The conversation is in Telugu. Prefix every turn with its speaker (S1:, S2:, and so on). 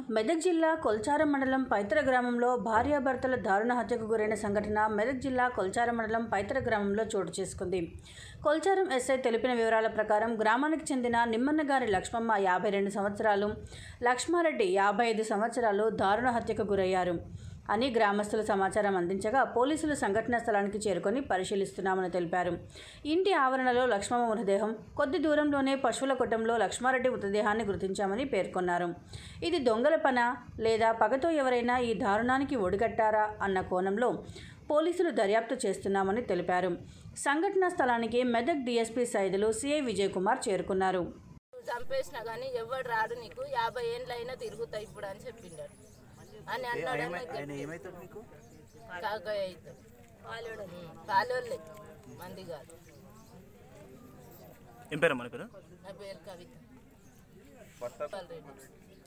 S1: మెదక్ జిల్లా కొల్చారం మండలం పైతర గ్రామంలో భార్యాభర్తల దారుణ హత్యకు గురైన సంఘటన మెదక్ జిల్లా కొల్చారం మండలం పైతర గ్రామంలో చోటు చేసుకుంది కొల్చారం ఎస్ఐ తెలిపిన వివరాల ప్రకారం గ్రామానికి చెందిన నిమ్మన్నగారి లక్ష్మమ్మ యాభై రెండు సంవత్సరాలు లక్ష్మారెడ్డి యాభై ఐదు సంవత్సరాలు దారుణ హత్యకు గురయ్యారు అని గ్రామస్తులు సమాచారం అందించగా పోలీసులు సంఘటనా స్థలానికి చేరుకొని పరిశీలిస్తున్నామని తెలిపారు ఇంటి ఆవరణలో లక్ష్మమ్మ మృతదేహం కొద్ది దూరంలోనే పశువుల కొట్టంలో లక్ష్మారెడ్డి మృతదేహాన్ని గుర్తించామని పేర్కొన్నారు ఇది దొంగల పన లేదా పగతో ఎవరైనా ఈ దారుణానికి ఒడిగట్టారా అన్న కోణంలో పోలీసులు దర్యాప్తు చేస్తున్నామని తెలిపారు సంఘటనా స్థలానికి మెదక్ డీఎస్పీ సైదులు సిఐ విజయ్ కుమార్ చేరుకున్నారు
S2: చంపేసినా కానీ ఎవడు రాడు నీకు యాభై ఏండ్లు అయినా తిరుగుతాయి ఇప్పుడు అని చెప్పిండాడు అని అన్నాడు
S3: ఆయన ఏమవుతాడు మీకు
S2: కాకయ్య అవుతాడు పాలోళ్ళే మంది కాదు
S3: ఏం పేరు మన పేరు
S2: నా పేరు కవిత రెడ్డి